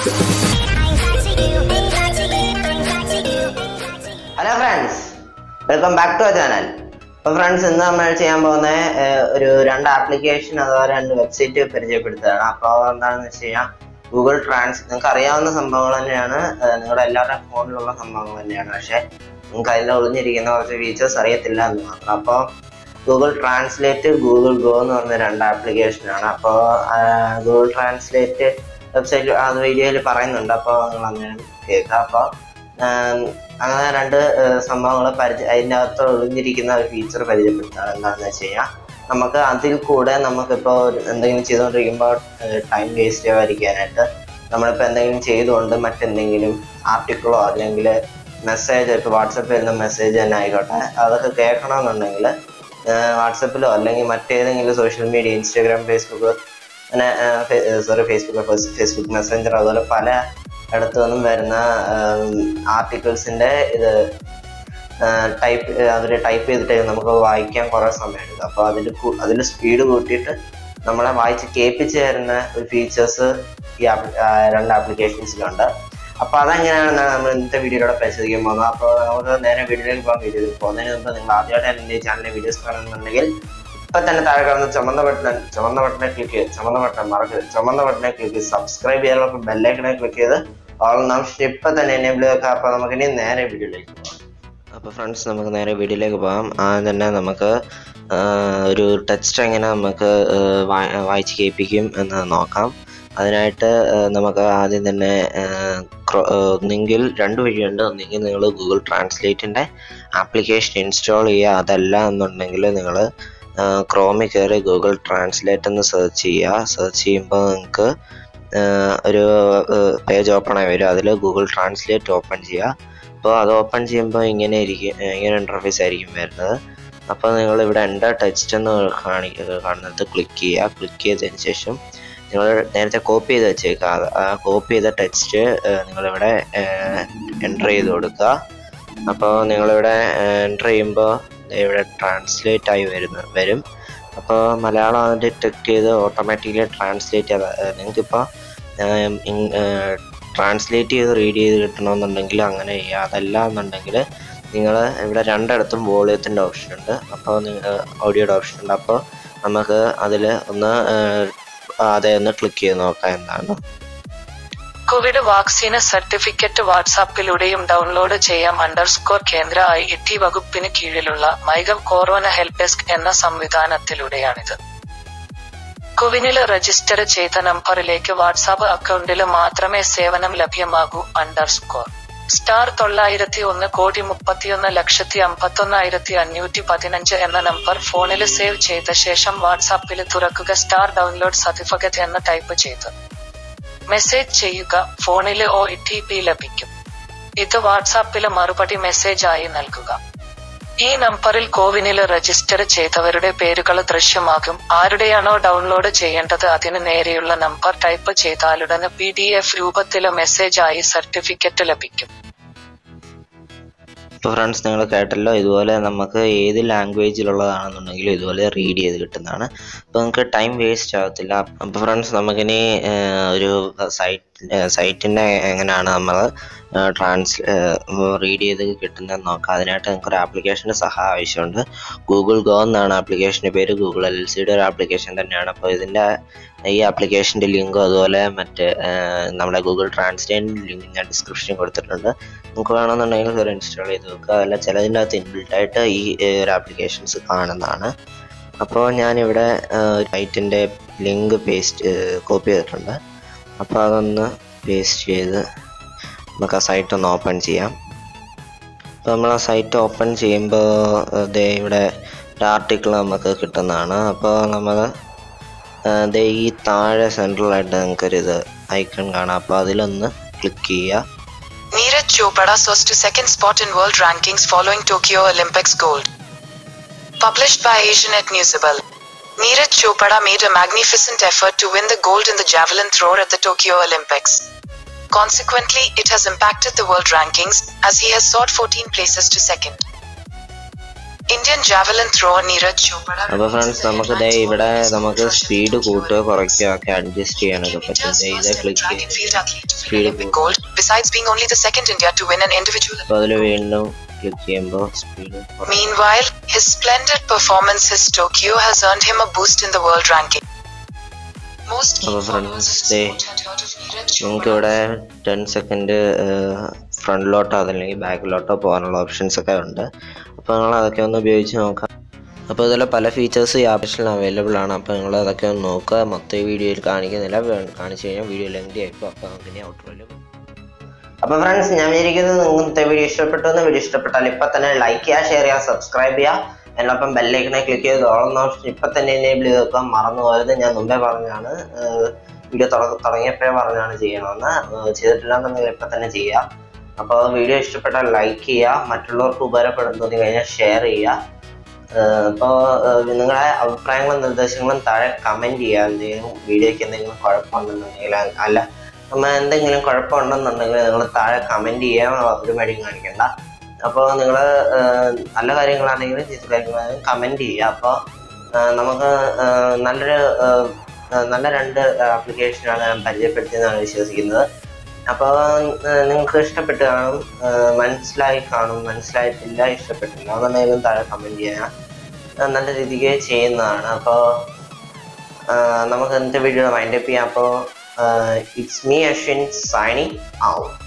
Hello friends welcome back to our channel അപ്പോൾ friends ഇന്ന് നമ്മൾ ചെയ്യാൻ പോകുന്ന ഏർ, ഒരു രണ്ട് ആപ്ലിക്കേഷൻ അഥവാ രണ്ട് വെബ്സൈറ്റ് പരിചയപ്പെടുത്തുകയാണ് അപ്പോൾ എന്താണെന്ന് വെച്ച് കഴിഞ്ഞാൽ ഗൂഗിൾ ട്രാൻസ് നിങ്ങൾക്ക് അറിയാവുന്ന സംഭവങ്ങൾ തന്നെയാണ് ഏർ, നിങ്ങളുടെ എല്ലാവരുടെ ഫോണിലുള്ള സംഭവങ്ങൾ തന്നെയാണ് പക്ഷേ നിങ്ങൾക്ക് അതിൽ ഒളിഞ്ഞിരിക്കുന്ന കുറച്ച് ഫീച്ചേഴ്സ് അറിയത്തില്ല എന്ന് മാത്രം അപ്പോൾ ഗൂഗിൾ ട്രാൻസ്ലേറ്റ് ഗൂഗിൾ ഗോ എന്ന് പറഞ്ഞ രണ്ട് ആപ്ലിക്കേഷനാണ് അപ്പോൾ ഗൂഗിൾ ട്രാൻസ്ലേറ്റ് വെബ്സൈറ്റ് അത് വീഡിയോയിൽ പറയുന്നുണ്ട് അപ്പോൾ നിങ്ങൾ അങ്ങനെ കേൾക്കുക അപ്പോൾ അങ്ങനെ രണ്ട് സംഭവങ്ങൾ പരിചയ അതിൻ്റെ അകത്ത് ഒളിഞ്ഞിരിക്കുന്ന ഒരു ഫീച്ചർ പരിചയപ്പെടുത്തുകയാണ് എന്താണെന്ന് വെച്ച് കഴിഞ്ഞാൽ നമുക്ക് അതിൽ കൂടെ നമുക്കിപ്പോൾ എന്തെങ്കിലും ചെയ്തുകൊണ്ടിരിക്കുമ്പോൾ ടൈം വേസ്റ്റ് ചെയ്യാതിരിക്കാനായിട്ട് നമ്മളിപ്പോൾ എന്തെങ്കിലും ചെയ്തുകൊണ്ട് മറ്റെന്തെങ്കിലും ആർട്ടിക്കിളോ അല്ലെങ്കിൽ മെസ്സേജ് ഇപ്പോൾ വാട്സപ്പിൽ വരുന്ന മെസ്സേജ് തന്നെ ആയിക്കോട്ടെ അതൊക്കെ കേൾക്കണമെന്നുണ്ടെങ്കിൽ വാട്സപ്പിലോ അല്ലെങ്കിൽ മറ്റേതെങ്കിലും സോഷ്യൽ മീഡിയ ഇൻസ്റ്റാഗ്രാം ഫേസ്ബുക്ക് അങ്ങനെ സോറി ഫേസ്ബുക്ക് ഫേസ്ബുക്ക് മെസ്സഞ്ചർ അതുപോലെ പല ഇടത്തു നിന്നും വരുന്ന ആർട്ടിക്കിൾസിൻ്റെ ഇത് ടൈപ്പ് അവർ ടൈപ്പ് ചെയ്തിട്ട് നമുക്ക് വായിക്കാൻ കുറേ സമയം എടുക്കും അപ്പോൾ അതിൽ അതിൽ സ്പീഡ് കൂട്ടിയിട്ട് നമ്മളെ വായിച്ച് കേൾപ്പിച്ച് തരുന്ന ഒരു ഫീച്ചേഴ്സ് ഈ ആപ്ലി ആ, രണ്ട് ആപ്ലിക്കേഷൻസിലുണ്ട് അപ്പോൾ അതെങ്ങനെയാണെന്നാണ് നമ്മൾ ഇന്നത്തെ വീഡിയോയിലൂടെ പരിശോധിക്കാൻ പോകുന്നത് അപ്പോൾ നമുക്ക് നേരെ വീഡിയോയിലേക്ക് പോകാം വീഡിയോയിലേക്ക് പോകുന്നതിന് മുമ്പ് നിങ്ങൾ ആദ്യമായിട്ട് എൻ്റെ ചാനലിലെ വീഡിയോസ് കാണുന്നുണ്ടെങ്കിൽ ഇപ്പൊ തന്നെ താഴെ കാണുന്ന ചുമന്ന ബട്ടൺ ചുമന്ന ബട്ടനെ ക്ലിക്ക് ചെയ്ത് ചുമന്ന ബട്ടൺ മറക്കരുത് ചുമന്ന ബട്ടനെ ക്ലിക്ക് ചെയ്ത് സബ്സ്ക്രൈബ് ചെയ്യാനുള്ള ബെല്ലൈക്കനെ ക്ലിക്ക് ചെയ്ത് ഓൾ ഓപ്ഷൻ ഇപ്പൊ തന്നെ എനേബിൾ വെക്കാം അപ്പൊ നമുക്ക് ഇനി നേരെ വീഡിയോയിലേക്ക് പോകാം അപ്പോൾ ഫ്രണ്ട്സ് നമുക്ക് നേരെ വീഡിയോയിലേക്ക് പോകാം ആദ്യം തന്നെ നമുക്ക് ആ, ഒരു ടെക്സ്റ്റ് എങ്ങനെ നമുക്ക് ആ, വാ- വായിച്ച് കേൾപ്പിക്കും എന്ന് നോക്കാം അതിനായിട്ട് ആ, നമുക്ക് ആദ്യം തന്നെ ആ, ക്രോ- ആ, ഒന്നെങ്കിൽ രണ്ട് വഴിയുണ്ട് ഒന്നെങ്കിൽ നിങ്ങൾ ഗൂഗിൾ ട്രാൻസ്ലേറ്റിൻ്റെ ആപ്ലിക്കേഷൻ ഇൻസ്റ്റാൾ ചെയ്യുക അതല്ല എന്നുണ്ടെങ്കിൽ നിങ്ങൾ ക്രോമിൽ കയറി ഗൂഗിൾ ട്രാൻസ്ലേറ്റ് എന്ന് സെർച്ച് ചെയ്യുക സെർച്ച് ചെയ്യുമ്പോൾ നിങ്ങൾക്ക് ഒരു പേജ് ഓപ്പൺ ആയി വരും അതിൽ ഗൂഗിൾ ട്രാൻസ്ലേറ്റ് ഓപ്പൺ ചെയ്യുക അപ്പോൾ അത് ഓപ്പൺ ചെയ്യുമ്പോൾ ഇങ്ങനെ ഇരിക്കും ഏർ ഇങ്ങനെ ഇൻ്റർഫേസ് ആയിരിക്കും വരുന്നത് അപ്പോൾ നിങ്ങൾ ഇവിടെ എൻ്റർ ടെക്സ്റ്റ് എന്ന് കാണി കാണുന്നത് ക്ലിക്ക് ചെയ്യുക ക്ലിക്ക് ചെയ്തതിന് ശേഷം നിങ്ങൾ നേരത്തെ കോപ്പി ചെയ്ത് വെച്ചേക്കുക അത് ആ കോപ്പി ചെയ്ത ടെക്സ്റ്റ് നിങ്ങളിവിടെ എൻ്റർ ചെയ്ത് കൊടുക്കുക അപ്പോൾ നിങ്ങളിവിടെ എൻ്റർ ചെയ്യുമ്പോൾ ഇവിടെ ട്രാൻസ്ലേറ്റ് ആയി വരുന്ന വരും അപ്പോൾ മലയാളം അത് ഡിറ്റക്ട് ചെയ്ത് ഓട്ടോമാറ്റിക്കലി ട്രാൻസ്ലേറ്റ് ചെയ്ത് നിങ്ങൾക്കിപ്പോൾ ട്രാൻസ്ലേറ്റ് ചെയ്ത് റീഡ് ചെയ്ത് കിട്ടണമെന്നുണ്ടെങ്കിൽ അങ്ങനെ ചെയ്യുക അതല്ല എന്നുണ്ടെങ്കിൽ നിങ്ങൾ ഇവിടെ രണ്ടിടത്തും വോളിയത്തിൻ്റെ ഓപ്ഷൻ ഉണ്ട് അപ്പോൾ നിങ്ങൾ ഓഡിയോയുടെ ഓപ്ഷൻ ഉണ്ട് അപ്പോൾ നമുക്ക് അതിൽ ഒന്ന് ഏർ, അതേ ഒന്ന് ക്ലിക്ക് ചെയ്ത് നോക്കാം എന്താണ് കോവിഡ് വാക്സിന് സർട്ടിഫിക്കറ്റ് വാട്സാപ്പിലൂടെയും ഡൗൺലോഡ് ചെയ്യാം അണ്ടർസ്കോർ കേന്ദ്ര ഐ ഇ ടി വകുപ്പിന് കീഴിലുള്ള മൈഗവ് കൊറോണ ഹെൽപ്പ് ഡെസ്ക് എന്ന സംവിധാനത്തിലൂടെയാണിത് കോവിനിൽ രജിസ്റ്റർ ചെയ്ത നമ്പറിലേക്ക് വാട്സാപ്പ് അക്കൗണ്ടിൽ മാത്രമേ സേവനം ലഭ്യമാകൂ അണ്ടർസ്കോർ സ്റ്റാർ തൊള്ളായിരത്തി ഒന്ന് കോടി മുപ്പത്തിയൊന്ന് ലക്ഷത്തി അമ്പത്തൊന്നായിരത്തി അഞ്ഞൂറ്റി പതിനഞ്ച് എന്ന നമ്പർ ഫോണിൽ സേവ് ചെയ്ത ശേഷം വാട്സാപ്പിൽ തുറക്കുക സ്റ്റാർ ഡൗൺലോഡ് സർട്ടിഫിക്കറ്റ് എന്ന് ടൈപ്പ് ചെയ്ത് മെസ്സേജ് ചെയ്യുക ഫോണിൽ ഒ ടി പി ലഭിക്കും ഇത് വാട്സാപ്പിലെ മറുപടി മെസ്സേജ് ആയി നൽകുക ഈ നമ്പറിൽ കോവിനിൽ രജിസ്റ്റർ ചെയ്തവരുടെ പേരുകൾ ദൃശ്യമാകും ആരുടെയാണോ ഡൗൺലോഡ് ചെയ്യേണ്ടത് അതിന് നേരെയുള്ള നമ്പർ ടൈപ്പ് ചെയ്താലുടനെ പി ഡി എഫ് രൂപത്തിലെ മെസ്സേജ് ആയി സർട്ടിഫിക്കറ്റ് ലഭിക്കും ഇപ്പോൾ ഫ്രണ്ട്സ് നിങ്ങൾ കേട്ടല്ലോ ഇതുപോലെ നമുക്ക് ഏത് ലാംഗ്വേജിലുള്ളതാണെന്നുണ്ടെങ്കിലും ഇതുപോലെ റീഡ് ചെയ്ത് കിട്ടുന്നതാണ് അപ്പോൾ നിങ്ങൾക്ക് ടൈം വേസ്റ്റ് ആകത്തില്ല അപ്പോൾ ഫ്രണ്ട്സ് നമുക്കിനി ഏർ, ഒരു സൈറ്റ് സൈറ്റിൻ്റെ എങ്ങനെയാണ് നമ്മൾ ട്രാൻസ് റീഡ് ചെയ്ത് കിട്ടുന്നതെന്ന് നോക്കാം അതിനായിട്ട് നിങ്ങൾക്ക് ഒരു ആപ്ലിക്കേഷൻ്റെ സഹായം ആവശ്യമുണ്ട് ഗൂഗിൾ ഗോ എന്നാണ് ആപ്ലിക്കേഷൻ്റെ പേര് ഗൂഗിൾ എൽ സിയുടെ ഒരു ആപ്ലിക്കേഷൻ തന്നെയാണ് അപ്പോൾ ഇതിൻ്റെ ഈ ആപ്ലിക്കേഷൻ്റെ ലിങ്കും അതുപോലെ മറ്റ് ഏർ, നമ്മുടെ ഗൂഗിൾ ട്രാൻസ്ലേറ്റ് ലിങ്ക് ഞാൻ ഡിസ്ക്രിപ്ഷനിൽ കൊടുത്തിട്ടുണ്ട് നമുക്ക് വേണമെന്നുണ്ടെങ്കിൽ കയറി ഇൻസ്റ്റാൾ ചെയ്ത് വെക്കുക അതല്ല ചിലതിൻ്റെ അകത്ത് ഇൻബിൽട്ട് ആയിട്ട് ഈ ഏർ, ഒരു ആപ്ലിക്കേഷൻസ് കാണുന്നതാണ് അപ്പോൾ ഞാനിവിടെ സൈറ്റിൻ്റെ ലിങ്ക് പേസ്റ്റ് കോപ്പി ചെയ്തിട്ടുണ്ട് അപ്പോൾ അതൊന്ന് പേസ്റ്റ് ചെയ്ത് നമുക്ക് ആ സൈറ്റ് ഒന്ന് ഓപ്പൺ ചെയ്യാം അപ്പോൾ നമ്മൾ ആ സൈറ്റ് ഓപ്പൺ ചെയ്യുമ്പോൾ ദേ ഇവിടെ ഒരു ആർട്ടിക്കിൾ നമുക്ക് കിട്ടുന്നതാണ് അപ്പോൾ നമ്മൾ ദേ ഈ താഴെ സെൻട്രലായിട്ട് നമുക്കൊരു ഇത് ഐക്കൺ കാണാം അപ്പോൾ അതിലൊന്ന് ക്ലിക്ക് ചെയ്യുക Neeraj Chopra soars to second spot in world rankings following Tokyo Olympics gold. Published by Asianet Newsable. Neeraj Chopra made a magnificent effort to win the gold in the javelin throw at the Tokyo Olympics. Consequently, it has impacted the world rankings, as he has soared 14 places to second. Indian javelin thrower Neeraj Chopra. അപ്പൊ friends നമുക്ക് ദേ ഇവിടെ നമുക്ക് speed കൂട്ടുക കുറയ്ക്കുക ഒക്കെ adjust ചെയ്യാനൊക്കെ പറ്റും ദേ ഇത് click track and field athlete to Speed win Olympic gold, besides being only the second India to win an individual. അപ്പൊ അതിൽ വീണ്ടും ക്ലിക്ക് ചെയ്യുമ്പോൾ speed Meanwhile, his splendid performance in Tokyo has earned him a boost in the world ranking. Most keen അപ്പൊ followers friends of the ദേ sport had heard of Neeraj നിങ്ങൾക്ക് Chopra. ഇവിടെ ten second ഫ്രണ്ടിലോട്ടോ അതല്ലെങ്കിൽ ബാക്കിലോട്ടോ പോകാനുള്ള options ഒക്കെ ഉണ്ട് അപ്പോൾ നിങ്ങൾ അതൊക്കെ ഒന്ന് ഉപയോഗിച്ച് നോക്കാം അപ്പോൾ ഇതിൽ പല ഫീച്ചേഴ്സ് ഈ ആപ്ലിക്കേഷനിൽ അവൈലബിൾ ആണ് അപ്പോൾ നിങ്ങൾ അതൊക്കെ ഒന്ന് നോക്കുക മൊത്തം ഈ വീഡിയോയിൽ കാണിക്കുന്നില്ല വേ- കാണിച്ചു കഴിഞ്ഞാൽ വീഡിയോ ലെങ്തി ആയിപ്പോൾ അപ്പോൾ നമുക്ക് ഇനി ഔട്ട്രോയിലും അപ്പോൾ ഫ്രണ്ട്സ് ഞാൻ വിചാരിക്കുന്നത് നിങ്ങൾക്ക് വീഡിയോ ഇഷ്ടപ്പെട്ടു എന്ന് വീഡിയോ ഇഷ്ടപ്പെട്ടാൽ ഇപ്പം തന്നെ ലൈക്ക് ചെയ്യുക ഷെയർ ചെയ്യുക സബ്സ്ക്രൈബ് ചെയ്യുക എന്നൊപ്പം ബെല്ലൈക്കനെ ക്ലിക്ക് ചെയ്ത് ഓളം ഓപ്ഷൻ ഇപ്പം തന്നെ എനേബിൾ ചെയ്ത് വെക്കാൻ മറന്നു പോയത് ഞാൻ മുമ്പേ പറഞ്ഞാണ് വീഡിയോ തുടങ്ങിയപ്പോഴേ പറഞ്ഞാണ് ചെയ്യണമെന്ന് ഏഹ് ചെയ്തിട്ടില്ലാന്നുണ്ടെങ്കിൽ ഇപ്പം തന്നെ ചെയ്യുക അപ്പോൾ വീഡിയോ ഇഷ്ടപ്പെട്ടാൽ ലൈക്ക് ചെയ്യുക മറ്റുള്ളവർക്ക് ഉപകാരപ്പെടും തോന്നി കഴിഞ്ഞാൽ ഷെയർ ചെയ്യുക അപ്പോൾ നിങ്ങളുടെ അഭിപ്രായങ്ങളും നിർദ്ദേശങ്ങളും താഴെ കമൻറ്റ് ചെയ്യുക എന്തെങ്കിലും വീഡിയോയ്ക്ക് എന്തെങ്കിലും കുഴപ്പമുണ്ടെന്നുണ്ടെങ്കിൽ അല്ല നമ്മ എന്തെങ്കിലും കുഴപ്പമുണ്ടെന്നുണ്ടെങ്കിൽ നിങ്ങൾ താഴെ കമൻറ്റ് ചെയ്യാൻ ഒരു മടിയും കാണിക്കണ്ട അപ്പോൾ നിങ്ങൾ നല്ല കാര്യങ്ങളാണെങ്കിലും ചീത്ത കാര്യങ്ങളാണെങ്കിലും കമൻറ്റ് ചെയ്യുക അപ്പോൾ നമുക്ക് ആ, നല്ലൊരു ആ, ആ, നല്ല രണ്ട് ആപ്ലിക്കേഷനാണ് ഞാൻ പരിചയപ്പെടുത്തിയെന്നാണ് വിശ്വസിക്കുന്നത് അപ്പോൾ നിങ്ങൾക്ക് ഇഷ്ടപ്പെട്ട് കാണും ആ, മനസ്സിലായി കാണും മനസ്സിലായിട്ടില്ല ഇഷ്ടപ്പെട്ടില്ല അതെന്തെങ്കിലും താഴെ കമൻറ്റ് ചെയ്യാൻ ആ, നല്ല രീതിക്ക് ചെയ്യുന്നതാണ് അപ്പോൾ നമുക്ക് ഇന്നത്തെ വീഡിയോ വൈൻഡപ്പ് ചെയ്യാം അപ്പോൾ it's me Ashwin signing out